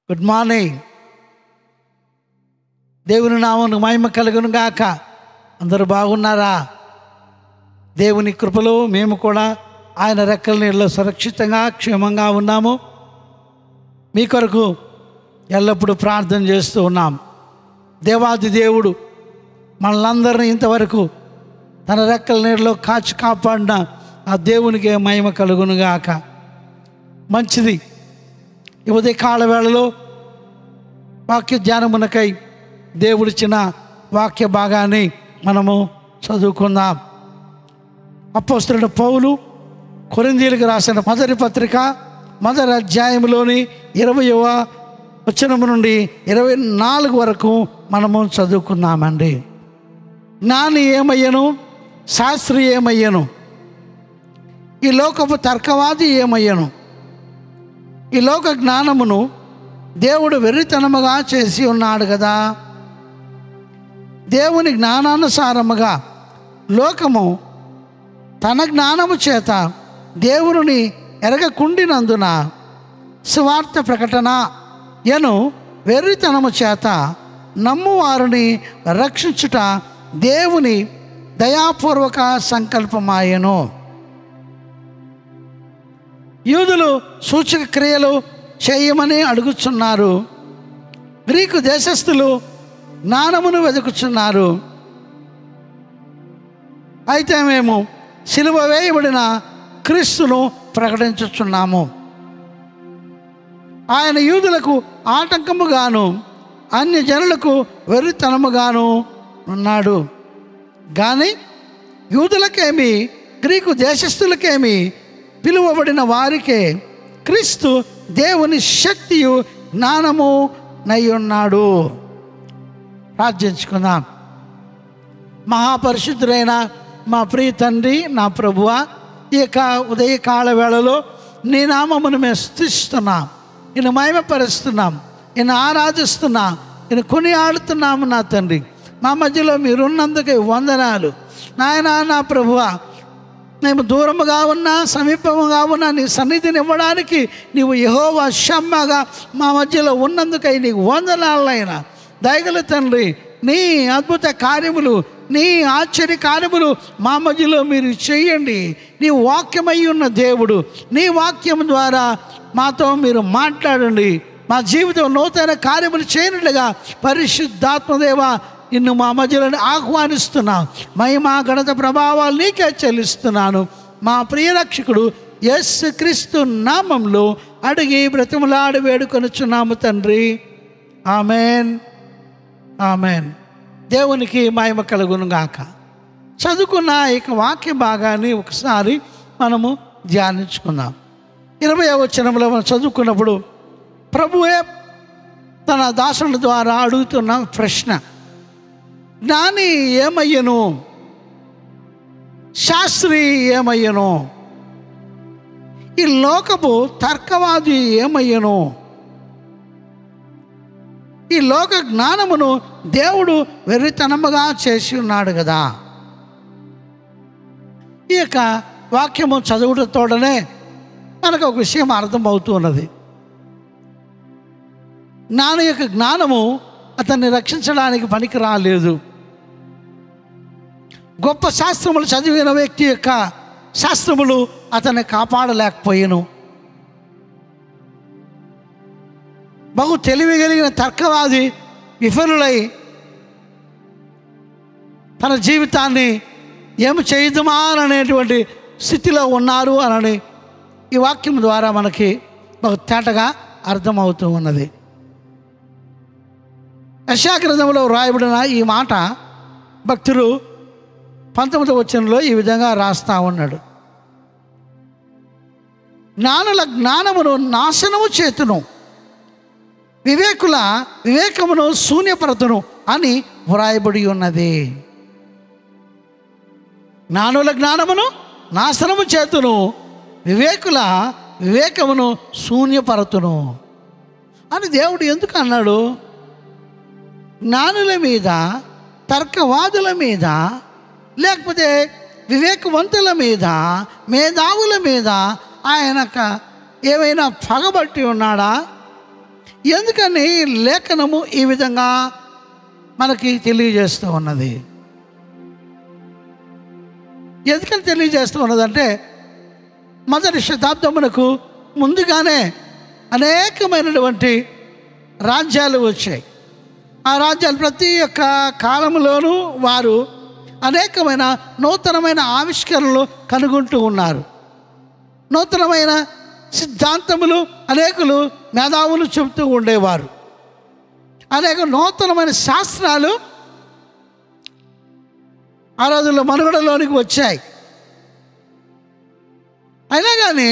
good morning దేవుని నామను మహిమ కలుగును గాక అందరూ బాగున్నారా దేవుని కృపలో మేము కూడా ఆయన రెక్కల నీళ్ళలో సురక్షితంగా క్షేమంగా ఉన్నాము మీ కొరకు ఎల్లప్పుడూ ప్రార్థన చేస్తూ ఉన్నాం దేవాది దేవుడు మనలందరినీ ఇంతవరకు తన రెక్కల నీళ్ళలో కాచి కాపాడిన ఆ దేవునికి మహిమ కలుగునుగాక మంచిది ఈ ఉదయకాల వేళలో వాక్య ధ్యానమునకై దేవుడిచ్చిన వాక్య భాగాన్ని మనము చదువుకుందాం అపోస్తున్న పౌలు కొరిందీలకు రాసిన మొదటి పత్రిక మొదటి అధ్యాయంలోని ఇరవయవ వచనము నుండి ఇరవై నాలుగు వరకు మనము చదువుకున్నామండి జ్ఞాని ఏమయ్యను శాస్త్రి ఏమయ్యను ఈ లోకపు తర్కవాది ఏమయ్యను ఈ లోక జ్ఞానమును దేవుడు వెర్రితనముగా చేసి ఉన్నాడు కదా దేవుని జ్ఞానానుసారముగా లోకము తన జ్ఞానము చేత దేవుని ఎరగకుండినందున సువార్త ప్రకటన ఎను వెర్రితనము చేత నమ్మువారిని రక్షించుట దేవుని దయాపూర్వక సంకల్పమాయను యూదులు సూచక క్రియలు చేయమని అడుగుచున్నారు గ్రీకు దేశస్థులు జ్ఞానమును వెతుకుచున్నారు అయితే మేము సిలువ వేయబడిన క్రీస్తును ప్రకటించుచున్నాము ఆయన యూదులకు ఆటంకముగాను అన్య జనులకు వెర్రితనముగాను ఉన్నాడు కానీ యూదులకేమి గ్రీకు దేశస్థులకేమి పిలువబడిన వారికే క్రీస్తు దేవుని శక్తియు జ్ఞానము నై ఉన్నాడు ప్రార్థించుకుందాం మహాపరిశుద్ధుడైన మా ప్రియ తండ్రి నా ప్రభువ ఈ యొక్క ఉదయకాల వేళలో నీ నామమును మేము స్థుతిస్తున్నాం నేను మహిమపరుస్తున్నాం నేను ఆరాధిస్తున్నాం నేను కొని ఆడుతున్నాము నా తండ్రి మా మధ్యలో మీరున్నందుకే వందనాలు నాయన నా ప్రభువ మేము దూరముగా ఉన్నా సమీపముగా ఉన్నా నీ సన్నిధిని ఇవ్వడానికి నీవు యహోవా షమ్మగా మా మధ్యలో ఉన్నందుకై నీకు వందనాలైనా దయగల తండ్రి నీ అద్భుత కార్యములు నీ ఆశ్చర్య కార్యములు మా మధ్యలో మీరు చేయండి నీ వాక్యమై ఉన్న దేవుడు నీ వాక్యం ద్వారా మాతో మీరు మాట్లాడండి మా జీవితం నూతన కార్యములు చేయనట్లుగా పరిశుద్ధాత్మదేవ నిన్ను మా మధ్యలో ఆహ్వానిస్తున్నాం మహిమా గణత ప్రభావాలు నీకే చెల్లిస్తున్నాను మా ప్రియరక్షకుడు ఎస్ క్రీస్తు నామంలో అడిగి బ్రతిమలాడి వేడుకొనుచున్నాము తండ్రి ఆమెన్ ఆమెన్ దేవునికి మహిమ కలుగును గాక చదువుకున్న ఇక వాక్య భాగాన్ని ఒకసారి మనము ధ్యానించుకుందాం ఇరవై వచనంలో మనం చదువుకున్నప్పుడు ప్రభువే తన దాసుల ద్వారా అడుగుతున్న ప్రశ్న జ్ఞాని ఏమయ్యను శాస్త్రి ఏమయ్యను ఈ లోకపు తర్కవాది ఏమయ్యను ఈ లోక జ్ఞానమును దేవుడు వెర్రితనముగా చేసి ఉన్నాడు కదా ఈ యొక్క వాక్యము చదువుటతోడనే మనకు ఒక విషయం అర్థమవుతున్నది జ్ఞానం యొక్క జ్ఞానము అతన్ని రక్షించడానికి పనికి రాలేదు గొప్ప శాస్త్రములు చదివిన వ్యక్తి యొక్క శాస్త్రములు అతన్ని కాపాడలేకపోయాను బహు తెలివి కలిగిన తర్కవాది విఫలులై తన జీవితాన్ని ఏమి చేయుదుమా అనేటువంటి స్థితిలో ఉన్నారు అనని ఈ వాక్యం ద్వారా మనకి బహు తేటగా అర్థమవుతూ ఉన్నది యశాగ్రంథంలో వ్రాయబడిన ఈ మాట భక్తులు పంతొమ్మిది వచనంలో ఈ విధంగా రాస్తా ఉన్నాడు జ్ఞానుల జ్ఞానమును నాశనము చేతును వివేకుల వివేకమును శూన్యపరతును అని వ్రాయబడి ఉన్నది జ్ఞానుల జ్ఞానమును నాశనము చేతును వివేకుల వివేకమును శూన్యపరతును అని దేవుడు ఎందుకు అన్నాడు జ్ఞానుల మీద తర్కవాదుల మీద లేకపోతే వివేకవంతుల మీద మేధావుల మీద ఆయన ఏమైనా పగబట్టి ఉన్నాడా ఎందుకని లేఖనము ఈ విధంగా మనకి తెలియజేస్తూ ఉన్నది ఎందుకని తెలియజేస్తూ ఉన్నదంటే మొదటి శతాబ్దమునకు ముందుగానే అనేకమైనటువంటి రాజ్యాలు వచ్చాయి ఆ రాజ్యాలు ప్రతి ఒక్క కాలంలోనూ వారు అనేకమైన నూతనమైన ఆవిష్కరణలు కనుగొంటూ ఉన్నారు నూతనమైన సిద్ధాంతములు అనేకులు మేధావులు చెబుతూ ఉండేవారు అనేక నూతనమైన శాస్త్రాలు ఆ రోజుల్లో మనుగడలోనికి వచ్చాయి అయినా కానీ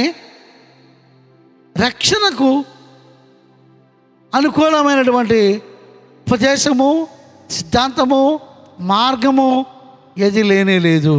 రక్షణకు అనుకూలమైనటువంటి ఉపదేశము సిద్ధాంతము మార్గము ఏది లేనే లేదు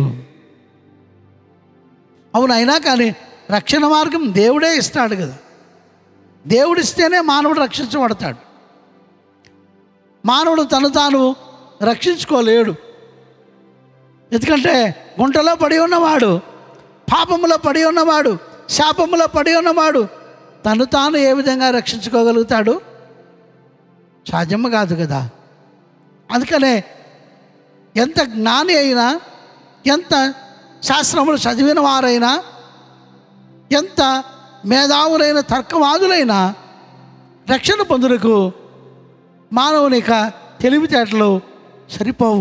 అవును అయినా కానీ రక్షణ మార్గం దేవుడే ఇస్తాడు కదా దేవుడిస్తేనే మానవుడు రక్షించబడతాడు మానవుడు తను తాను రక్షించుకోలేడు ఎందుకంటే గుంటలో పడి ఉన్నవాడు పాపములో పడి ఉన్నవాడు శాపములో పడి ఉన్నవాడు తను తాను ఏ విధంగా రక్షించుకోగలుగుతాడు సాధ్యము కాదు కదా అందుకనే ఎంత జ్ఞాని అయినా ఎంత శాస్త్రములు చదివిన వారైనా ఎంత మేధావులైన తర్కవాదులైనా రక్షణ పొందులకు మానవునిక తెలివితేటలు సరిపోవు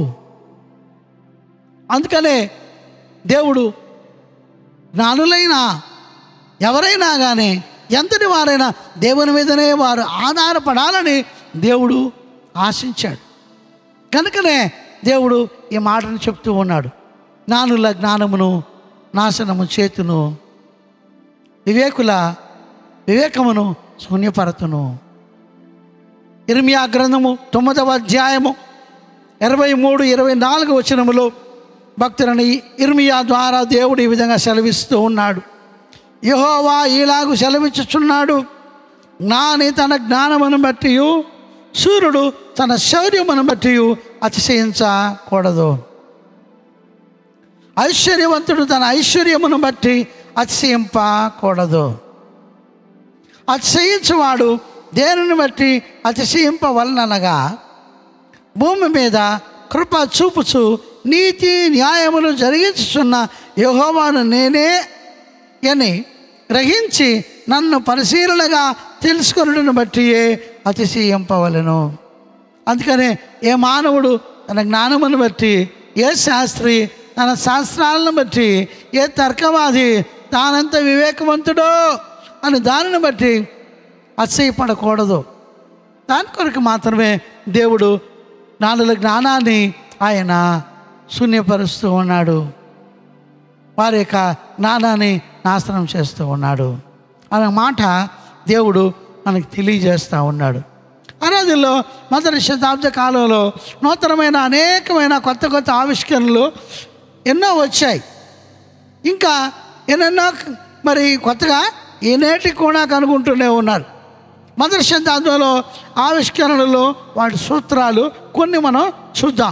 అందుకనే దేవుడు జ్ఞానులైన ఎవరైనా కానీ ఎంతటి వారైనా దేవుని మీదనే వారు ఆధారపడాలని దేవుడు ఆశించాడు కనుకనే దేవుడు ఈ మాటను చెప్తూ ఉన్నాడు జ్ఞానుల జ్ఞానమును నాశనము చేతును వివేకుల వివేకమును శూన్యపరతును ఇర్మియా గ్రంథము తొమ్మిదవ అధ్యాయము ఇరవై మూడు ఇరవై నాలుగు వచనములో భక్తులని ఇర్మియా ద్వారా దేవుడు ఈ విధంగా సెలవిస్తూ ఉన్నాడు యహోవా ఈలాగు సెలవిచ్చుచున్నాడు జ్ఞాని తన జ్ఞానమును బట్టి సూర్యుడు తన శౌర్యమును బట్టి అతిశయించకూడదు ఐశ్వర్యవంతుడు తన ఐశ్వర్యమును బట్టి అతిశయింపకూడదు అతిశయించువాడు దేనిని బట్టి అతిశయింపవలనగా భూమి మీద కృప చూపుచు నీతి న్యాయములు జరిగించుచున్న యహోవాను నేనే అని గ్రహించి నన్ను పరిశీలనగా తెలుసుకొనుటను బట్టియే అతిశయింపవలను అందుకనే ఏ మానవుడు తన జ్ఞానమును బట్టి ఏ శాస్త్రి తన శాస్త్రాలను బట్టి ఏ తర్కవాది తానంత వివేకవంతుడో అని దానిని బట్టి అతిశయపడకూడదు దాని కొరకు మాత్రమే దేవుడు జ్ఞానుల జ్ఞానాన్ని ఆయన శూన్యపరుస్తూ ఉన్నాడు వారి యొక్క జ్ఞానాన్ని నాశనం చేస్తూ ఉన్నాడు అనే మాట దేవుడు మనకు తెలియజేస్తూ ఉన్నాడు ఆ రోజుల్లో మొదటి శతాబ్ద కాలంలో నూతనమైన అనేకమైన కొత్త కొత్త ఆవిష్కరణలు ఎన్నో వచ్చాయి ఇంకా ఎన్నెన్నో మరి కొత్తగా ఈనేటికి కూడా కనుగొంటూనే ఉన్నారు మొదటి శతాబ్దంలో ఆవిష్కరణలు వాటి సూత్రాలు కొన్ని మనం చూద్దాం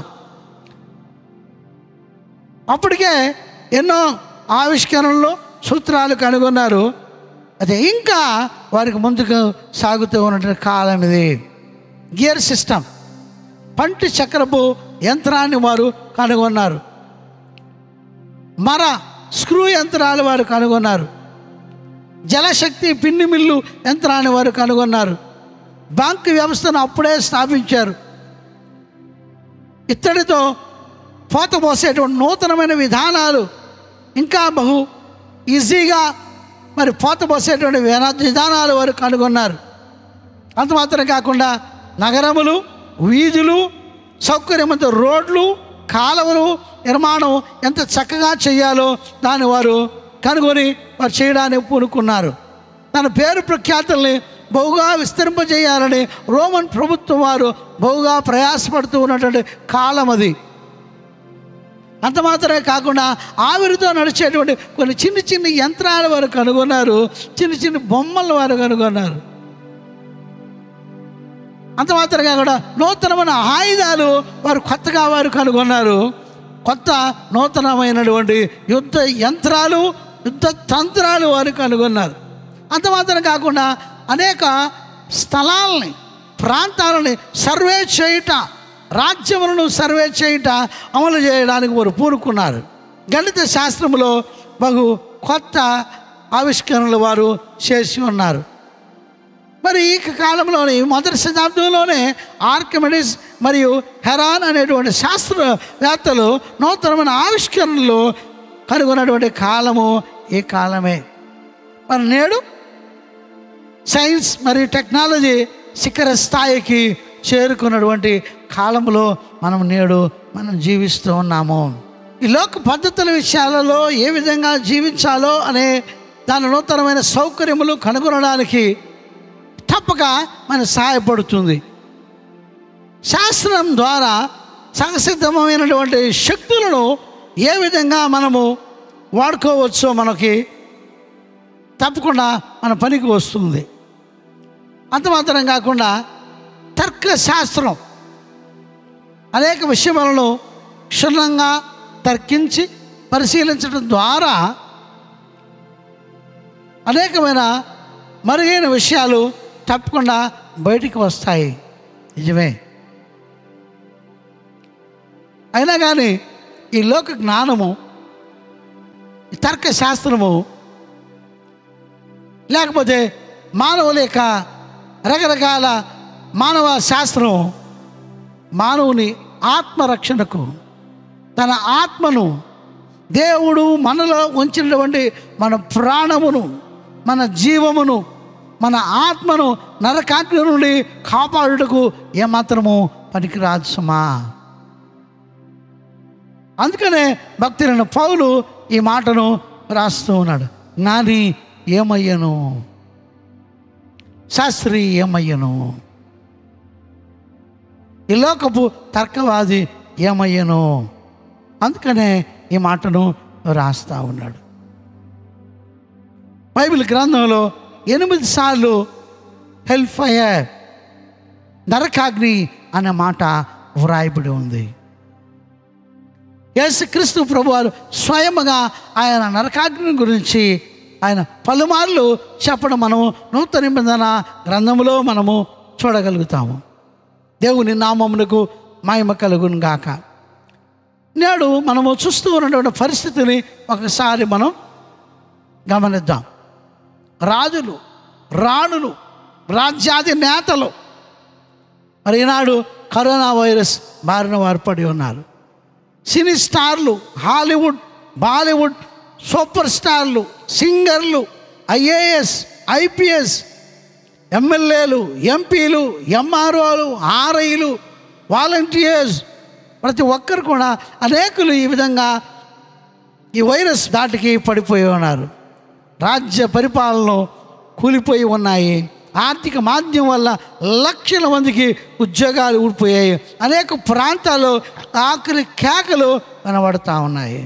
అప్పటికే ఎన్నో ఆవిష్కరణలు సూత్రాలు కనుగొన్నారు అదే ఇంకా వారికి ముందుకు సాగుతూ ఉన్నటువంటి కాలం ఇది గియర్ సిస్టమ్ పంటి చక్రపు యంత్రాన్ని వారు కనుగొన్నారు మర స్క్రూ యంత్రాలు వారు కనుగొన్నారు జలశక్తి పిన్ని మిల్లు యంత్రాన్ని వారు కనుగొన్నారు బ్యాంకు వ్యవస్థను అప్పుడే స్థాపించారు ఇత్తడితో పోత పోసేటువంటి నూతనమైన విధానాలు ఇంకా బహు ఈజీగా మరి పోత పోసేటువంటి వినా- విధానాలు వారు కనుగొన్నారు అంత మాత్రం కాకుండా నగరములు వీధులు సౌకర్యవంత రోడ్లు కాలువలు నిర్మాణం ఎంత చక్కగా చేయాలో దాన్ని వారు కనుగొని వారు చేయడానికి పూనుకున్నారు తన పేరు ప్రఖ్యాతుల్ని బహుగా విస్తరింపజేయాలని రోమన్ ప్రభుత్వం వారు బహుగా ప్రయాసపడుతూ ఉన్నటువంటి కాలం అది అంత మాత్రమే కాకుండా ఆవిరితో నడిచేటువంటి కొన్ని చిన్న చిన్న యంత్రాలు వారు కనుగొన్నారు చిన్న చిన్న బొమ్మలు వారు కనుగొన్నారు అంత మాత్రమే కాకుండా నూతనమైన ఆయుధాలు వారు కొత్తగా వారు కనుగొన్నారు కొత్త నూతనమైనటువంటి యుద్ధ యంత్రాలు యుద్ధ తంత్రాలు వారు కనుగొన్నారు అంత మాత్రం కాకుండా అనేక స్థలాల్ని ప్రాంతాలని సర్వే చేయుట రాజ్యములను సర్వే చేయుట అమలు చేయడానికి వారు పూనుకున్నారు గణిత శాస్త్రములో బహు కొత్త ఆవిష్కరణలు వారు చేసి ఉన్నారు మరి ఈ కాలంలోని మొదటి శతాబ్దంలోనే ఆర్కిమెడిస్ మరియు హెరాన్ అనేటువంటి శాస్త్రవేత్తలు నూతనమైన ఆవిష్కరణలు కనుగొన్నటువంటి కాలము ఈ కాలమే మరి నేడు సైన్స్ మరియు టెక్నాలజీ శిఖర స్థాయికి చేరుకున్నటువంటి కాలంలో మనం నేడు మనం జీవిస్తూ ఉన్నాము ఈ లోక పద్ధతుల విషయాలలో ఏ విధంగా జీవించాలో అనే దాని నూతనమైన సౌకర్యములు కనుగొనడానికి తప్పక మన సహాయపడుతుంది శాస్త్రం ద్వారా సహసిద్ధమైనటువంటి శక్తులను ఏ విధంగా మనము వాడుకోవచ్చో మనకి తప్పకుండా మన పనికి వస్తుంది అంత మాత్రం కాకుండా తర్కశాస్త్రం అనేక విషయములను క్షుణ్ణంగా తర్కించి పరిశీలించడం ద్వారా అనేకమైన మరుగైన విషయాలు తప్పకుండా బయటికి వస్తాయి నిజమే అయినా కానీ ఈ లోక జ్ఞానము ఈ తర్కశాస్త్రము లేకపోతే మానవుల యొక్క రకరకాల మానవ శాస్త్రం మానవుని ఆత్మరక్షణకు తన ఆత్మను దేవుడు మనలో ఉంచినటువంటి మన ప్రాణమును మన జీవమును మన ఆత్మను నరకాగ్ని నుండి కాపాడుటకు ఏమాత్రము పనికిరాదు సుమా అందుకనే భక్తులైన పౌలు ఈ మాటను రాస్తూ ఉన్నాడు జ్ఞాని ఏమయ్యను శాస్త్రి ఏమయ్యను ఈ లోకపు తర్కవాది ఏమయ్యను అందుకనే ఈ మాటను రాస్తా ఉన్నాడు బైబిల్ గ్రంథంలో ఎనిమిది సార్లు హెల్ ఫైర్ నరకాగ్ని అనే మాట వ్రాయబడి ఉంది యేసుక్రీస్తు ప్రభువారు స్వయముగా ఆయన నరకాగ్ని గురించి ఆయన పలుమార్లు చెప్పడం మనము నూతన నిబంధన గ్రంథములో మనము చూడగలుగుతాము దేవుని నామమునకు మహిమ కలుగును గాక నేడు మనము చూస్తూ ఉన్నటువంటి పరిస్థితిని ఒకసారి మనం గమనిద్దాం రాజులు రాణులు రాజ్యాది నేతలు మరి ఈనాడు కరోనా వైరస్ బారిన వారు పడి ఉన్నారు సినీ స్టార్లు హాలీవుడ్ బాలీవుడ్ సూపర్ స్టార్లు సింగర్లు ఐఏఎస్ ఐపీఎస్ ఎమ్మెల్యేలు ఎంపీలు ఎంఆర్ఓలు ఆర్ఐలు వాలంటీర్స్ ప్రతి ఒక్కరు కూడా అనేకులు ఈ విధంగా ఈ వైరస్ దాటికి పడిపోయి ఉన్నారు రాజ్య పరిపాలన కూలిపోయి ఉన్నాయి ఆర్థిక మాధ్యం వల్ల లక్షల మందికి ఉద్యోగాలు ఊడిపోయాయి అనేక ప్రాంతాల్లో ఆకలి కేకలు కనబడుతూ ఉన్నాయి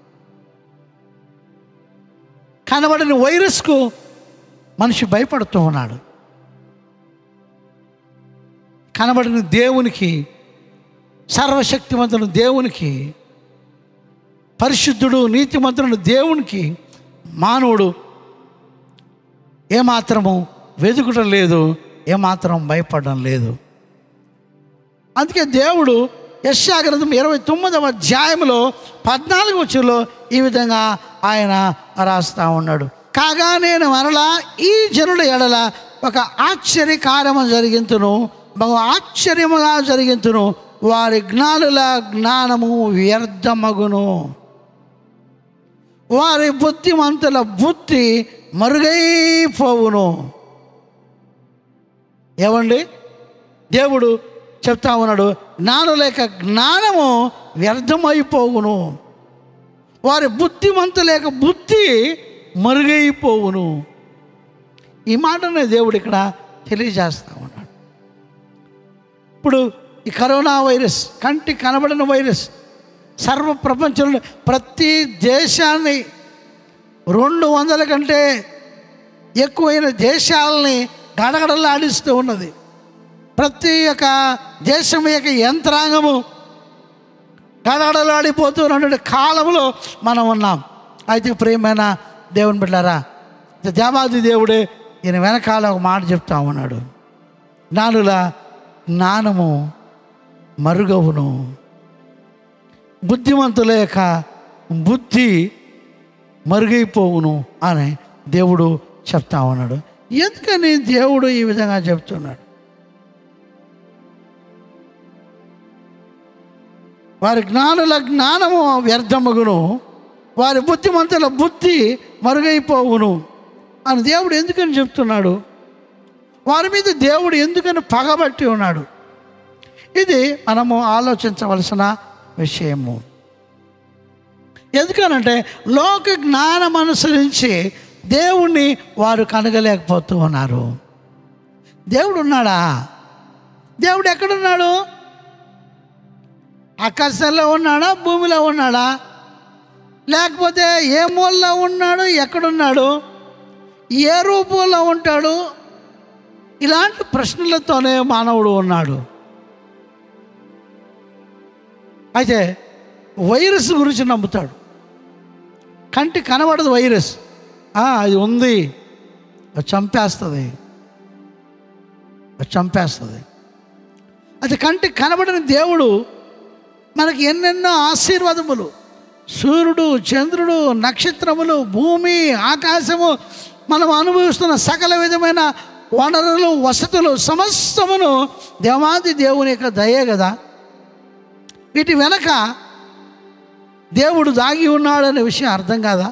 కనబడిన వైరస్కు మనిషి భయపడుతూ ఉన్నాడు కనబడిన దేవునికి సర్వశక్తివంతుడు దేవునికి పరిశుద్ధుడు నీతిమంతుడు దేవునికి మానవుడు ఏమాత్రము వెతుకటం లేదు ఏమాత్రం భయపడడం లేదు అందుకే దేవుడు యశాగ్రంథం ఇరవై తొమ్మిదవ అధ్యాయంలో పద్నాలుగు వచ్చులో ఈ విధంగా ఆయన రాస్తా ఉన్నాడు కాగా నేను మరలా ఈ జనుల ఎడల ఒక ఆశ్చర్య కార్యము జరిగింతును బహు ఆశ్చర్యముగా జరిగింతును వారి జ్ఞానుల జ్ఞానము వ్యర్థమగును వారి బుద్ధిమంతుల బుద్ధి మరుగైపోవును ఏమండి దేవుడు చెప్తా ఉన్నాడు జ్ఞానం లేక జ్ఞానము వ్యర్థమైపోవును వారి బుద్ధిమంతు లేక బుద్ధి మరుగైపోవును ఈ మాటనే దేవుడు ఇక్కడ తెలియజేస్తా ఉన్నాడు ఇప్పుడు ఈ కరోనా వైరస్ కంటి కనబడిన వైరస్ సర్వ ప్రపంచంలో ప్రతి దేశాన్ని రెండు వందల కంటే ఎక్కువైన దేశాలని గడగడలాడిస్తూ ఉన్నది ప్రతి ఒక్క దేశం యొక్క యంత్రాంగము గడగడలాడిపోతున్నటువంటి కాలంలో మనం ఉన్నాం అయితే ప్రియమైన దేవుని బిడ్డారా దేవాది దేవుడే ఈయన వెనకాల ఒక మాట చెప్తా ఉన్నాడు జ్ఞానుల జ్ఞానము మరుగవును బుద్ధిమంతుల యొక్క బుద్ధి మరుగైపోవును అని దేవుడు చెప్తా ఉన్నాడు ఎందుకని దేవుడు ఈ విధంగా చెప్తున్నాడు వారి జ్ఞానుల జ్ఞానము వ్యర్థమగును వారి బుద్ధిమంతుల బుద్ధి మరుగైపోవును అని దేవుడు ఎందుకని చెప్తున్నాడు వారి మీద దేవుడు ఎందుకని పగబట్టి ఉన్నాడు ఇది మనము ఆలోచించవలసిన విషయము ఎందుకనంటే లోక జ్ఞానం అనుసరించి దేవుణ్ణి వారు కనగలేకపోతూ ఉన్నారు దేవుడు ఉన్నాడా దేవుడు ఎక్కడున్నాడు ఆకాశంలో ఉన్నాడా భూమిలో ఉన్నాడా లేకపోతే ఏ మూలలో ఉన్నాడు ఎక్కడున్నాడు ఏ రూపంలో ఉంటాడు ఇలాంటి ప్రశ్నలతోనే మానవుడు ఉన్నాడు అయితే వైరస్ గురించి నమ్ముతాడు కంటి కనబడదు వైరస్ ఆ, అది ఉంది అది చంపేస్తుంది అది చంపేస్తుంది అది కంటికి కనబడిన దేవుడు మనకి ఎన్నెన్నో ఆశీర్వాదములు సూర్యుడు చంద్రుడు నక్షత్రములు భూమి ఆకాశము మనం అనుభవిస్తున్న సకల విధమైన వనరులు వసతులు సమస్తమును దేవాది దేవుని యొక్క దయే కదా వీటి వెనక దేవుడు దాగి ఉన్నాడనే విషయం అర్థం కాదా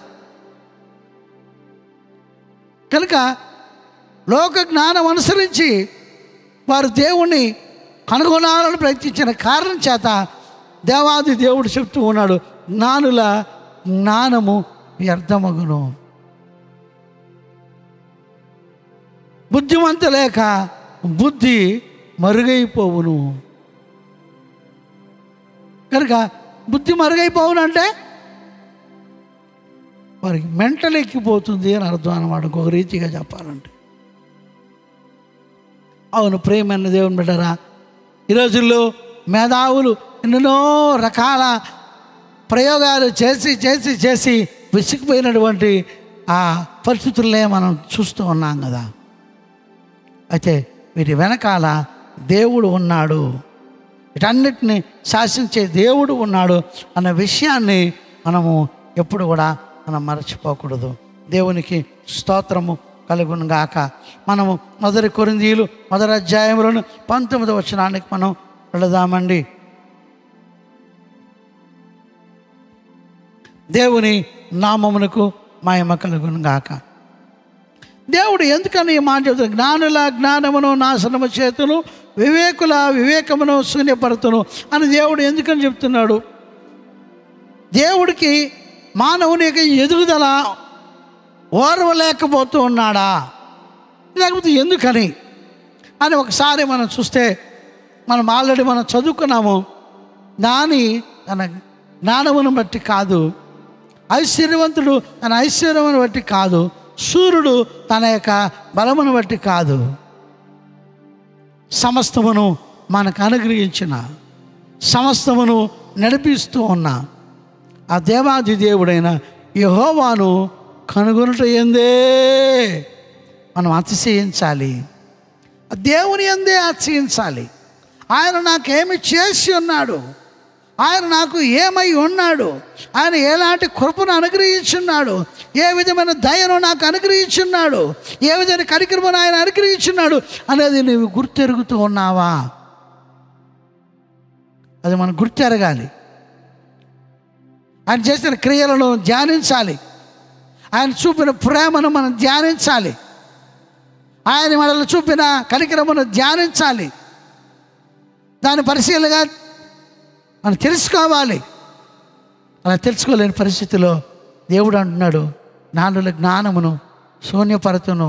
కనుక లోక జ్ఞానం అనుసరించి వారు దేవుణ్ణి కనుగొనాలని ప్రయత్నించిన కారణం చేత దేవాది దేవుడు చెప్తూ ఉన్నాడు జ్ఞానుల జ్ఞానము వ్యర్థమగును బుద్ధిమంత లేక బుద్ధి మరుగైపోవును కనుక బుద్ధి మరుగైపోవునంటే వారికి మెంటల్ ఎక్కిపోతుంది అని అర్థం అనమాట ఇంకొక రీతిగా చెప్పాలంటే అవును ప్రేమైన దేవుని బిడ్డరా ఈ రోజుల్లో మేధావులు ఎన్నెన్నో రకాల ప్రయోగాలు చేసి చేసి చేసి విసిగిపోయినటువంటి ఆ పరిస్థితులనే మనం చూస్తూ ఉన్నాం కదా అయితే వీటి వెనకాల దేవుడు ఉన్నాడు వీటన్నిటిని శాసించే దేవుడు ఉన్నాడు అన్న విషయాన్ని మనము ఎప్పుడు కూడా మనం మరచిపోకూడదు దేవునికి స్తోత్రము కలుగును గాక మనము మొదటి కొరిందీలు మొదటి అధ్యాయంలోను పంతొమ్మిది వచనానికి మనం వెళదామండి దేవుని నామమునకు మహిమ కలుగును గాక దేవుడు ఎందుకని ఈ మాట చెబుతాడు జ్ఞానుల జ్ఞానమును నాశనము చేతును వివేకుల వివేకమును శూన్యపరుతును అని దేవుడు ఎందుకని చెప్తున్నాడు దేవుడికి మానవుని యొక్క ఎదుగుదల ఓర్వలేకపోతూ ఉన్నాడా లేకపోతే ఎందుకని అని ఒకసారి మనం చూస్తే మనం ఆల్రెడీ మనం చదువుకున్నాము దాని తన జ్ఞానమును బట్టి కాదు ఐశ్వర్యవంతుడు తన ఐశ్వర్యమును బట్టి కాదు సూర్యుడు తన యొక్క బలమును బట్టి కాదు సమస్తమును మనకు అనుగ్రహించిన సమస్తమును నడిపిస్తూ ఉన్న ఆ దేవాది దేవుడైన యహోవాను కనుగొనుట ఏందే మనం అతిశయించాలి ఆ దేవుని ఎందే అతిశయించాలి ఆయన నాకేమి చేసి ఉన్నాడు ఆయన నాకు ఏమై ఉన్నాడు ఆయన ఎలాంటి కృపను అనుగ్రహించున్నాడు ఏ విధమైన దయను నాకు అనుగ్రహించున్నాడు ఏ విధమైన కార్యక్రమం ఆయన అనుగ్రహించున్నాడు అనేది నువ్వు గుర్తెరుగుతూ ఉన్నావా అది మనం గుర్తెరగాలి ఆయన చేసిన క్రియలను ధ్యానించాలి ఆయన చూపిన ప్రేమను మనం ధ్యానించాలి ఆయన మనల్ని చూపిన కనికరమును ధ్యానించాలి దాని పరిశీలనగా మనం తెలుసుకోవాలి అలా తెలుసుకోలేని పరిస్థితిలో దేవుడు అంటున్నాడు నానుల జ్ఞానమును శూన్యపరతును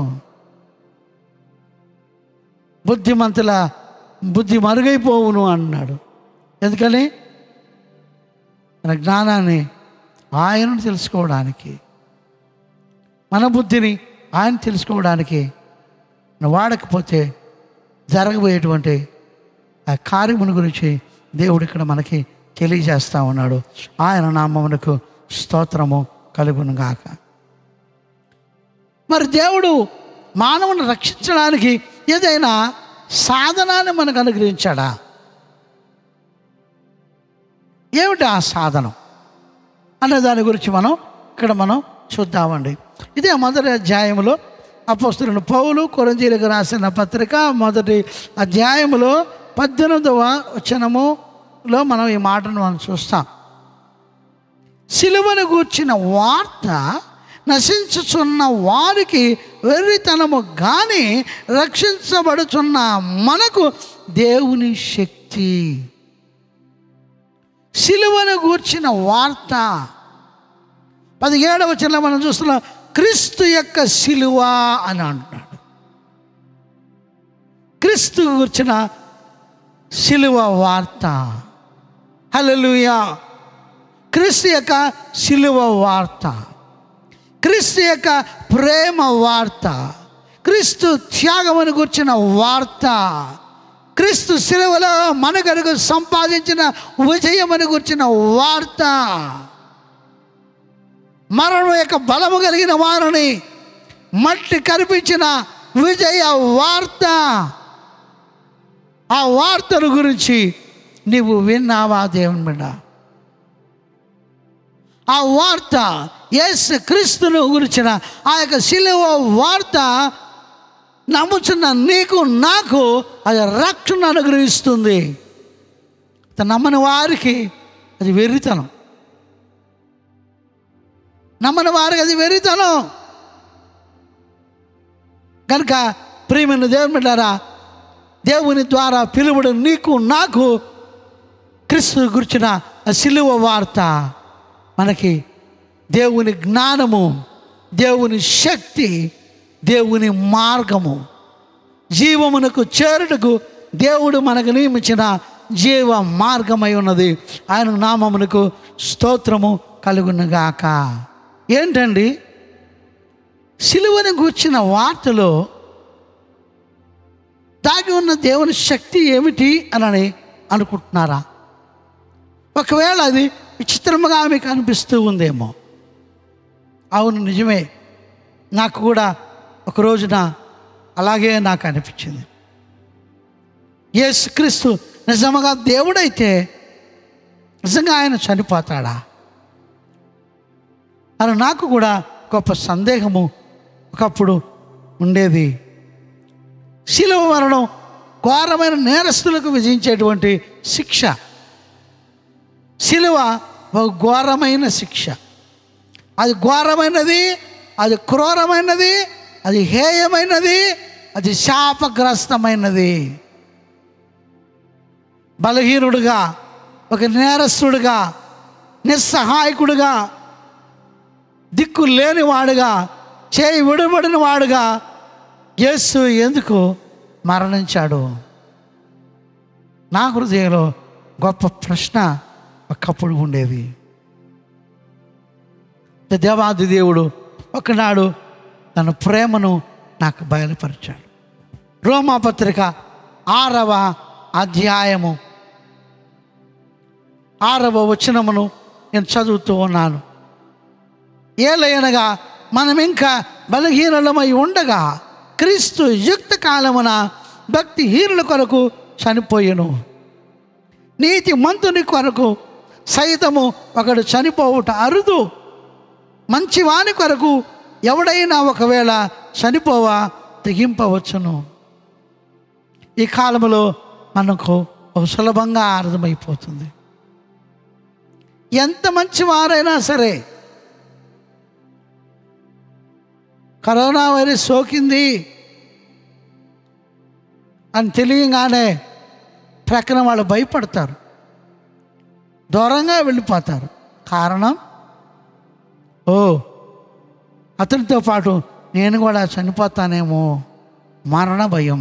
బుద్ధిమంతుల బుద్ధి మరుగైపోవును అన్నాడు ఎందుకని మన జ్ఞానాన్ని ఆయనను తెలుసుకోవడానికి మన బుద్ధిని ఆయన తెలుసుకోవడానికి మనం వాడకపోతే జరగబోయేటువంటి ఆ కార్యమును గురించి దేవుడు ఇక్కడ మనకి తెలియజేస్తా ఉన్నాడు ఆయన నామమునకు స్తోత్రము కలుగును గాక మరి దేవుడు మానవుని రక్షించడానికి ఏదైనా సాధనాన్ని మనకు అనుగ్రహించాడా ఏమిటి ఆ సాధనం అనే దాని గురించి మనం ఇక్కడ మనం చూద్దామండి ఇదే మొదటి అధ్యాయంలో అపోస్తున్న పౌలు కొరంజీలకు రాసిన పత్రిక మొదటి అధ్యాయంలో పద్దెనిమిదవ వచనములో మనం ఈ మాటను మనం చూస్తాం సిలువను గూర్చిన వార్త నశించుచున్న వారికి వెర్రితనము కానీ రక్షించబడుచున్న మనకు దేవుని శక్తి సిలువను గూర్చిన వార్త పదిహేడవ చిన్న మనం చూస్తున్నాం క్రీస్తు యొక్క సిలువ అని అంటున్నాడు క్రీస్తు గుర్చిన సిలువ వార్త హల్లెలూయా క్రీస్తు యొక్క సిలువ వార్త క్రీస్తు యొక్క ప్రేమ వార్త క్రీస్తు త్యాగమును గుర్చిన వార్త క్రీస్తు సిలువలో మన కనుక సంపాదించిన విజయమును గుర్చిన వార్త మరణం యొక్క బలము కలిగిన వారిని మట్టి కనిపించిన విజయ వార్త ఆ వార్తను గురించి నీవు విన్నావా దేవుని బిడ్డ ఆ వార్త యేసు క్రీస్తును గురించిన ఆ యొక్క శిలువ వార్త నమ్ముచున్న నీకు నాకు అది రక్షణ అనుగ్రహిస్తుంది నమ్మని వారికి అది వెర్రితనం నమ్మని వారికి అది వెర్రితనం కనుక ప్రియమైన దేవుని బిడ్డారా దేవుని ద్వారా పిలువడు నీకు నాకు క్రీస్తు గురించిన ఆ సిలువ వార్త మనకి దేవుని జ్ఞానము దేవుని శక్తి దేవుని మార్గము జీవమునకు చేరుటకు దేవుడు మనకు నియమించిన జీవ మార్గమై ఉన్నది ఆయన నామమునకు స్తోత్రము కలుగునుగాక ఏంటండి సిలువను గూర్చిన వార్తలో దాగి ఉన్న దేవుని శక్తి ఏమిటి అని అనుకుంటున్నారా ఒకవేళ అది విచిత్రముగా మీకు అనిపిస్తూ ఉందేమో అవును నిజమే నాకు కూడా ఒక రోజున అలాగే నాకు అనిపించింది యేసుక్రీస్తు నిజముగా దేవుడైతే నిజంగా ఆయన చనిపోతాడా అని నాకు కూడా గొప్ప సందేహము ఒకప్పుడు ఉండేది శిలువ మరణం ఘోరమైన నేరస్తులకు విధించేటువంటి శిక్ష శిలువ ఒక ఘోరమైన శిక్ష అది ఘోరమైనది అది క్రూరమైనది అది హేయమైనది అది శాపగ్రస్తమైనది బలహీనుడుగా ఒక నేరస్తుడుగా నిస్సహాయకుడుగా దిక్కు లేనివాడుగా చేయి విడబడిన వాడుగా యేసు ఎందుకు మరణించాడు నా హృదయంలో గొప్ప ప్రశ్న ఒకప్పుడు ఉండేది దేవాది దేవుడు ఒకనాడు తన ప్రేమను నాకు బయలుపరిచాడు రోమాపత్రిక ఆరవ అధ్యాయము ఆరవ వచనమును నేను చదువుతూ ఉన్నాను ఏలయనగా మనం ఇంకా బలహీనలమై ఉండగా క్రీస్తు యుక్త కాలమున భక్తిహీనుల కొరకు చనిపోయెను నీతి మంతుని కొరకు సైతము ఒకడు చనిపోవుట అరుదు మంచివాని కొరకు ఎవడైనా ఒకవేళ చనిపోవా తెగింపవచ్చును ఈ కాలంలో మనకు ఒక సులభంగా అర్థమైపోతుంది ఎంత మంచి వారైనా సరే కరోనా వైరస్ సోకింది అని తెలియగానే ప్రక్కన వాళ్ళు భయపడతారు దూరంగా వెళ్ళిపోతారు కారణం ఓ అతనితో పాటు నేను కూడా చనిపోతానేమో మరణ భయం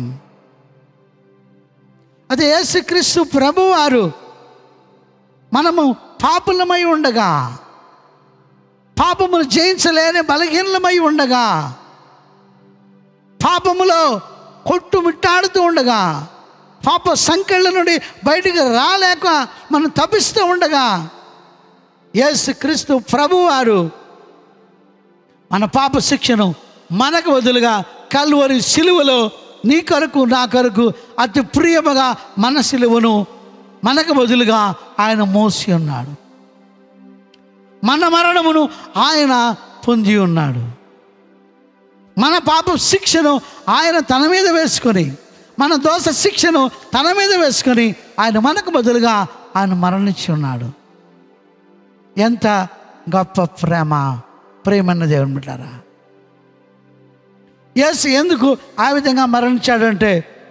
అదే యేసుక్రీస్తు ప్రభువారు మనము పాపులమై ఉండగా పాపమును జయించలేని బలహీనమై ఉండగా పాపములో కొట్టుమిట్టాడుతూ ఉండగా పాప సంకెళ్ళ నుండి బయటికి రాలేక మనం తప్పిస్తూ ఉండగా యేసు క్రీస్తు ప్రభువారు మన పాప శిక్షను మనకు బదులుగా కల్వరి సిలువలో నీ కొరకు నా కొరకు అతి ప్రియముగా మన సిలువను మనకు బదులుగా ఆయన మోసి ఉన్నాడు మన మరణమును ఆయన పొంది ఉన్నాడు మన పాప శిక్షను ఆయన తన మీద వేసుకొని మన దోష శిక్షను తన మీద వేసుకొని ఆయన మనకు బదులుగా ఆయన మరణించి ఉన్నాడు ఎంత గొప్ప ప్రేమ ప్రేమన్న దేవుని బిడ్డారా ఎస్ ఎందుకు ఆ విధంగా మరణించాడంటే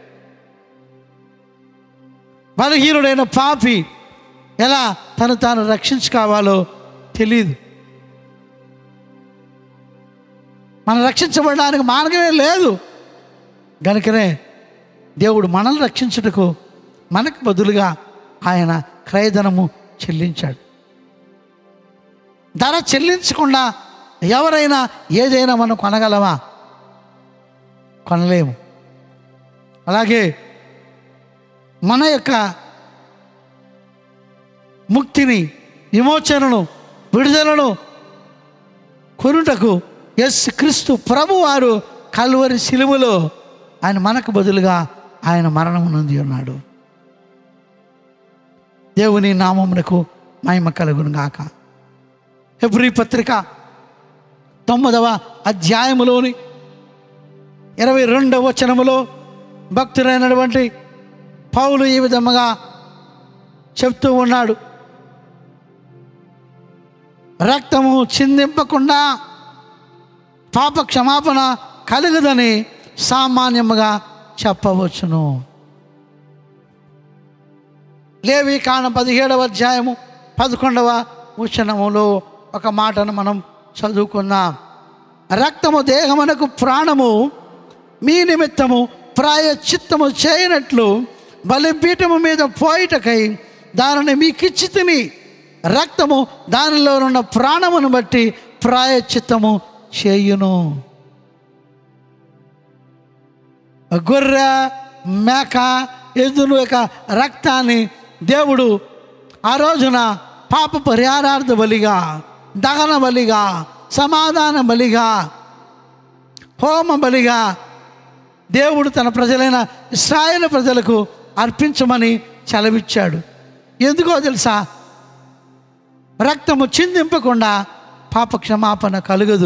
బలహీనుడైన పాపి ఎలా తను తాను రక్షించుకోవాలో తెలియదు మనం రక్షించబడడానికి మార్గమే లేదు కనుకనే దేవుడు మనల్ని రక్షించుటకు మనకు బదులుగా ఆయన క్రయధనము చెల్లించాడు ధర చెల్లించకుండా ఎవరైనా ఏదైనా మనం కొనగలమా కొనలేము అలాగే మన యొక్క ముక్తిని విమోచనను విడుదలను కొనుటకు ఎస్ క్రీస్తు ప్రభువారు కల్వరి శిలువలో ఆయన మనకు బదులుగా ఆయన మరణం నొంది ఉన్నాడు దేవుని నామమునకు మహిమ కలుగును గాక హెబ్రీ పత్రిక తొమ్మిదవ అధ్యాయములోని ఇరవై రెండవ వచనములో భక్తుడైనటువంటి పౌలు ఈ విధముగా చెప్తూ ఉన్నాడు రక్తము చిందింపకుండా పాప క్షమాపణ కలుగుదని సామాన్యముగా చెప్పవచ్చును లేవి కాండం పదిహేడవ అధ్యాయము పదకొండవ వచనములో ఒక మాటను మనం చదువుకుందాం రక్తము దేహమునకు ప్రాణము మీ నిమిత్తము ప్రాయచిత్తము చేయనట్లు బలిపీఠము మీద పోయిటకై దానిని మీకిచ్చి తిని రక్తము దానిలో ఉన్న ప్రాణమును బట్టి ప్రాయచిత్తము చేయును గొర్రె మేక ఎద్దును యొక్క రక్తాన్ని దేవుడు ఆ రోజున పాప పరిహారార్థ బలిగా దహన బలిగా సమాధాన బలిగా హోమ బలిగా దేవుడు తన ప్రజలైన ఇస్రాయేల్ ప్రజలకు అర్పించమని సెలవిచ్చాడు ఎందుకో తెలుసా రక్తము చిందింపకుండా పాప క్షమాపణ కలుగదు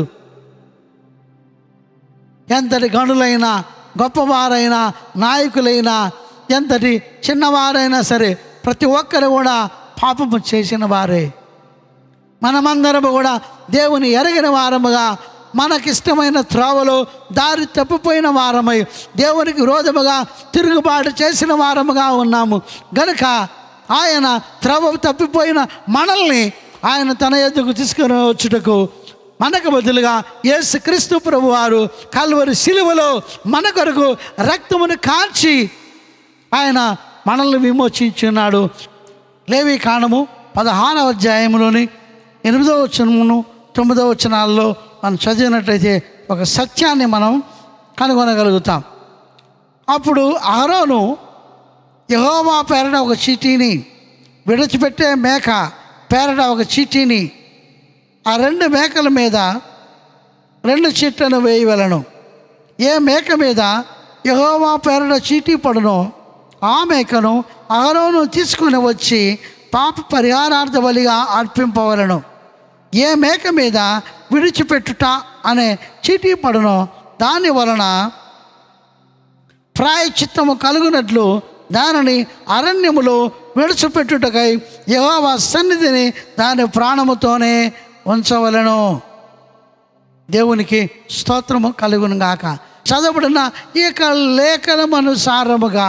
ఎంతటి గనులైనా గొప్పవారైనా నాయకులైనా ఎంతటి చిన్నవారైనా సరే ప్రతి ఒక్కరు కూడా పాపము చేసిన వారే మనమందరము కూడా దేవుని ఎరగిన వారముగా మనకిష్టమైన త్రోవలో దారి తప్పిపోయిన వారమై దేవునికి విరోధముగా తిరుగుబాటు చేసిన వారముగా ఉన్నాము గనుక ఆయన త్రవ తప్పిపోయిన మనల్ని ఆయన తన ఎద్దుకు తీసుకుని వచ్చుటకు మనకు బదులుగా యేసు క్రీస్తు ప్రభు వారు కల్వరి శిలువలో మన కొరకు రక్తమును కాల్చి ఆయన మనల్ని విమోచించున్నాడు లేవి కాండము పదహారవ అధ్యాయంలోని ఎనిమిదవ వచనమును తొమ్మిదవ వచనాల్లో మనం చదివినట్లయితే ఒక సత్యాన్ని మనం కనుగొనగలుగుతాం అప్పుడు అహరోను యహోవా పేరట ఒక చీటీని విడిచిపెట్టే మేక పేరట ఒక చీటీని ఆ రెండు మేకల మీద రెండు చీట్లను వేయవలను ఏ మేక మీద యహోవా పేరట చీటీ పడునో ఆ మేకను అహరోను తీసుకుని వచ్చి పాప పరిహారార్థ బలిగా అర్పింపవలను ఏ మేక మీద విడిచిపెట్టుట అనే చీటీ పడునో దాని వలన ప్రాయచిత్తము కలుగునట్లు దానిని అరణ్యములో విడిచిపెట్టుటకై యెహోవా సన్నిధిని దాని ప్రాణముతోనే ఉంచవలను దేవునికి స్తోత్రము కలుగును గాక చదవబడిన ఈ యొక్క లేఖనమనుసారముగా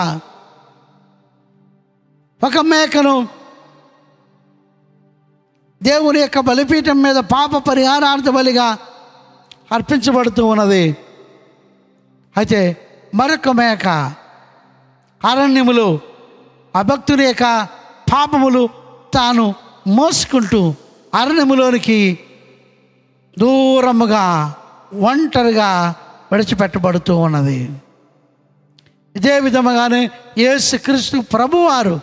ఒక మేకను దేవుని యొక్క బలిపీఠం మీద పాప పరిహారార్థ బలిగా అర్పించబడుతూ ఉన్నది అయితే మరొక మేక అరణ్యములు అభక్తుని యొక్క పాపములు తాను మోసుకుంటూ అరణ్యములోనికి దూరముగా ఒంటరిగా విడిచిపెట్టబడుతూ ఉన్నది ఇదే విధముగానే యేసు క్రీస్తు ప్రభువారు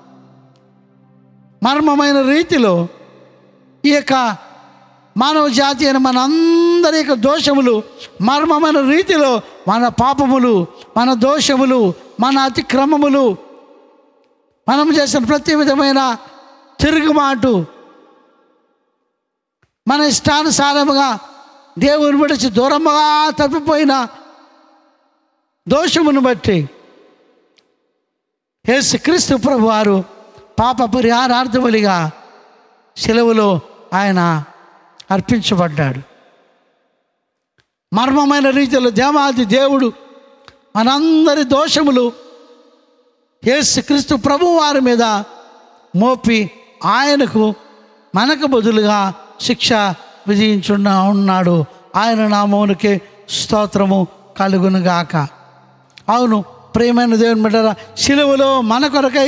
మర్మమైన రీతిలో ఈ యొక్క మానవ జాతి అయిన మన అందరి యొక్క దోషములు మర్మమైన రీతిలో మన పాపములు మన దోషములు మన అతిక్రమములు మనం చేసిన ప్రతి విధమైన తిరుగుమాటు మన ఇష్టానుసారముగా దేవుని విడిచి దూరముగా తప్పిపోయిన దోషమును బట్టి యేసు క్రీస్తు ప్రభు వారు పాప పరిహారార్థములిగా సెలవులో ఆయన అర్పించబడ్డాడు మర్మమైన రీతిలో దేవాది దేవుడు మనందరి దోషములు యేసు క్రీస్తు ప్రభు వారి మీద మోపి ఆయనకు మనకు బదులుగా శిక్ష విధించున్న ఉన్నాడు ఆయన నామమునికి స్తోత్రము కలుగునుగాక అవును ప్రియమైన దేవుని బిడ్డరా సిలువలో మన కొరకై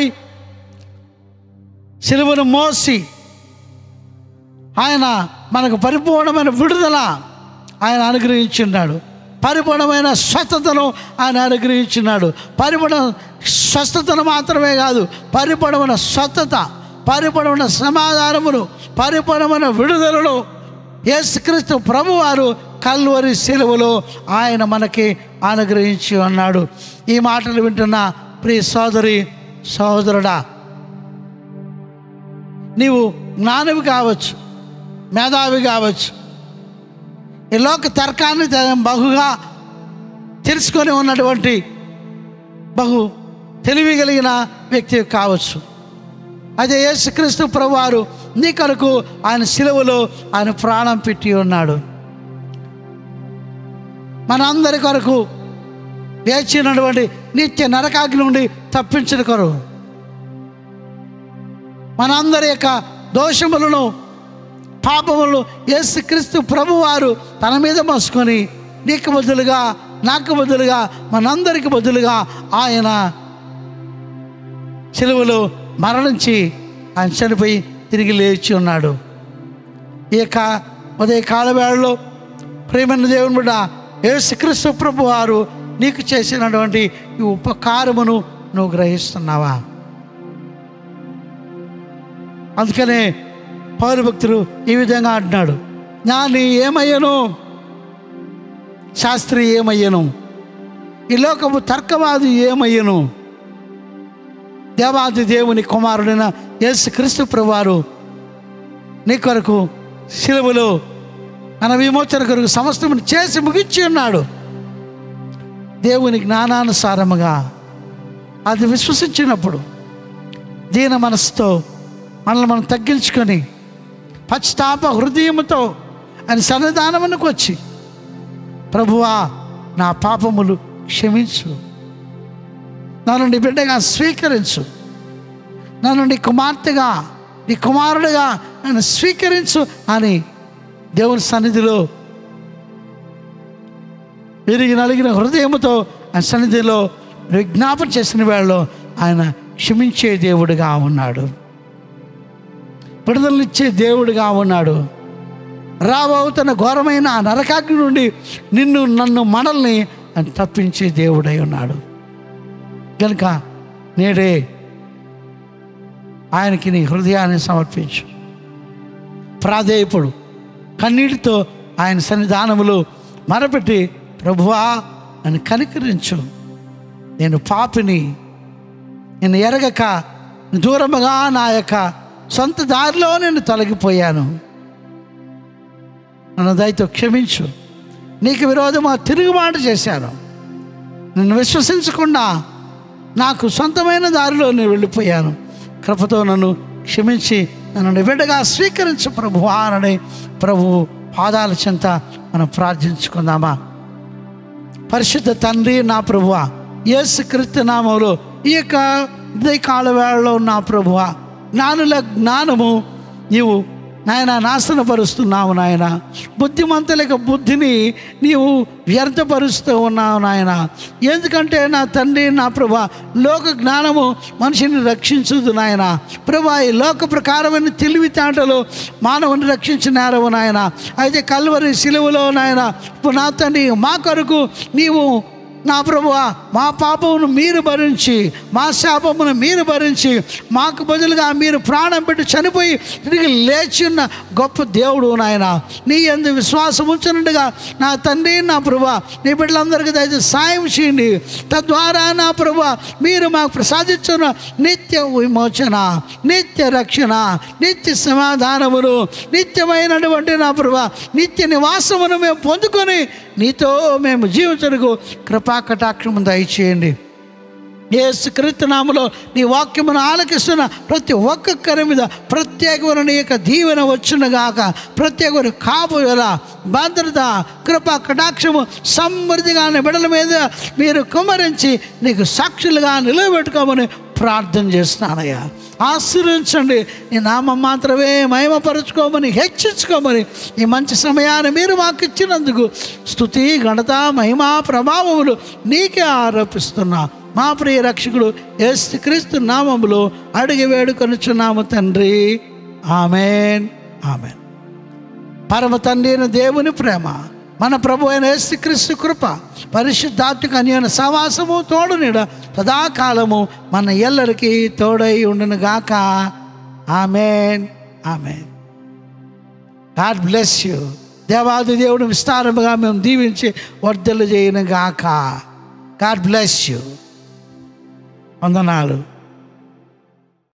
సిలువను మోసి ఆయన మనకు పరిపూర్ణమైన విడుదల ఆయన అనుగ్రహించున్నాడు పరిపూర్ణమైన స్వస్థతను ఆయన అనుగ్రహించున్నాడు పరిపూర్ణ స్వస్థతను మాత్రమే కాదు పరిపూర్ణమైన స్వస్థత పరిపూర్ణమైన సమాధానమును పరిపూర్ణమైన విడుదలను యేసుక్రీస్తు ప్రభువారు కల్వరి సెలవులో ఆయన మనకి అనుగ్రహించి ఉన్నాడు ఈ మాటలు వింటున్న ప్రియ సోదరి సహోదరుడా నీవు జ్ఞానివి కావచ్చు మేధావి కావచ్చు ఈ లోక తర్కాన్ని త- బహుగా తెలుసుకొని ఉన్నటువంటి బహు తెలివి కలిగిన వ్యక్తి కావచ్చు అయితే యేసుక్రీస్తు ప్రభువారు నీ కొరకు ఆయన సిలువలో ఆయన ప్రాణం పెట్టి ఉన్నాడు మనందరి కొరకు వేచినటువంటి నిత్య నరకాగ్ని నుండి తప్పించిన కొరకు మనందరి యొక్క దోషములను పాపములు యేసుక్రీస్తు ప్రభువారు తన మీద మోసుకొని నీకు బదులుగా నాకు బదులుగా మనందరికి బదులుగా ఆయన సెలవులో మరణించి ఆయన చనిపోయి తిరిగి లేచి ఉన్నాడు ఈ యొక్క ఉదయ కాలవేళలో ప్రేమైన దేవుని బిడ్డ యేసుక్రీస్తు ప్రభు వారు నీకు చేసినటువంటి ఈ ఉపకారమును నువ్వు గ్రహిస్తున్నావా అందుకనే పౌరు భక్తులు ఈ విధంగా అంటున్నాడు జ్ఞాని ఏమయ్యను శాస్త్రి ఏమయ్యను ఈ లోకము తర్కవాది ఏమయ్యను దేవాది దేవుని కుమారుడైన యేసు క్రీస్తు ప్రభువారు నీ కొరకు శిలువలో మన విమోచన కొరకు సమస్తమును చేసి ముగించి ఉన్నాడు దేవుని జ్ఞానానుసారముగా అది విశ్వసించినప్పుడు దీన మనసుతో మనల్ని మనం తగ్గించుకొని పశ్చాత్తాప హృదయముతో ఆయన సన్నిధానమునకు వచ్చి ప్రభువా నా పాపములు క్షమించు నన్ను నీ బిడ్డగా స్వీకరించు నన్ను నీ కుమార్తెగా నీ కుమారుడిగా నన్ను స్వీకరించు అని దేవుని సన్నిధిలో విరిగి నలిగిన హృదయముతో ఆయన సన్నిధిలో విజ్ఞాపన చేసిన వేళలో ఆయన క్షమించే దేవుడిగా ఉన్నాడు విడుదలనిచ్చే దేవుడిగా ఉన్నాడు రాబోతున్న ఘోరమైన ఆ నరకాగ్ని నుండి నిన్ను నన్ను మనల్ని ఆయన తప్పించే దేవుడై ఉన్నాడు కనుక నేడే ఆయనకి నీ హృదయాన్ని సమర్పించు ప్రాధేయపడు కన్నీటితో ఆయన సన్నిధానములో మరపెట్టి ప్రభువా నన్ను కనికరించు నేను పాపిని నేను ఎరగక దూరముగా నా యొక్క సొంత దారిలో నేను తొలగిపోయాను నన్ను దయతో క్షమించు నీకు విరోధమా తిరుగుబాటు చేశాను నిన్ను విశ్వసించకుండా నాకు సొంతమైన దారిలో నేను వెళ్ళిపోయాను కృపతో నన్ను క్షమించి నన్ను బిడ్డగా స్వీకరించు ప్రభు అని ప్రభు పాదాల చెంత మనం ప్రార్థించుకుందామా పరిశుద్ధ తండ్రి నా ప్రభువ యేసు క్రీస్తు నామంలో ఈ యొక్క ఉదయ కాల వేళలో నా ప్రభువ జ్ఞానుల జ్ఞానము నీవు నాయన నాశనపరుస్తున్నావు నాయన బుద్ధిమంతుల బుద్ధిని నీవు వ్యర్థపరుస్తూ ఉన్నావు నాయన ఎందుకంటే నా తండ్రి నా ప్రభా లోక జ్ఞానము మనిషిని రక్షించదు నాయన ప్రభా ఈ లోక ప్రకారమైన తెలివితేటలు మానవుని రక్షించినారవు నాయన అయితే కల్వరి సిలువలో నాయన ఇప్పుడు నా తండ్రి మా కొరకు నీవు నా ప్రభువా మా పాపమును మీరు భరించి మా శాపమును మీరు భరించి మాకు బదులుగా మీరు ప్రాణం పెట్టి చనిపోయి తిరిగి లేచి ఉన్న గొప్ప దేవుడు నాయన నీ ఎందు విశ్వాసం ఉంచినట్టుగా నా తండ్రి నా ప్రభా నీ బిడ్డలందరికీ దయచేసి సాయం చేయండి తద్వారా నా ప్రభా మీరు మాకు ప్రసాదించిన నిత్య విమోచన నిత్య రక్షణ నిత్య సమాధానమును నిత్యమైనటువంటి నా ప్రభా నిత్య నివాసమును మేము పొందుకొని నీతో మేము జీవించడానికి కృపా కటాక్షము దయచేయండి యేసు నామలో నీ వాక్యమును ఆలకిస్తున్న ప్రతి ఒక్కొక్కరి మీద ప్రత్యేకమైన నీ యొక్క దీవెన వచ్చునుగాక ప్రత్యేకమైన కాపుదల భద్రత కృప కటాక్షము సమృద్ధిగా నీ బిడల మీద మీరు కుమరించి నీకు సాక్షులుగా నిలబెట్టుకోమని ప్రార్థన చేస్తున్నానయ్యా ఆశీర్వించండి నీ నామం మాత్రమే మహిమపరచుకోమని హెచ్చించుకోమని ఈ మంచి సమయాన్ని మీరు మాకు ఇచ్చినందుకు స్థుతి ఘనత మహిమ ప్రభావములు నీకే ఆరోపిస్తున్నా మా ప్రియ రక్షకుడు యేసు క్రీస్తు నామములో అడిగి వేడుకొనుచున్నాము తండ్రి ఆమెన్ ఆమెన్ పరమ తండ్రి అయిన దేవుని ప్రేమ మన ప్రభు అయిన యేసుక్రీస్తు కృప పరిశుద్ధాత్మక అన్యోన సవాసము తోడు నీడ సదాకాలము మన ఎల్లరికి తోడై ఉండును గాక amen amen God bless you దేవాది దేవుడు విస్తారముగా మేము దీవించి వర్ధలు చేయను గాక గాడ్ బ్లెస్ యూ వందనాలు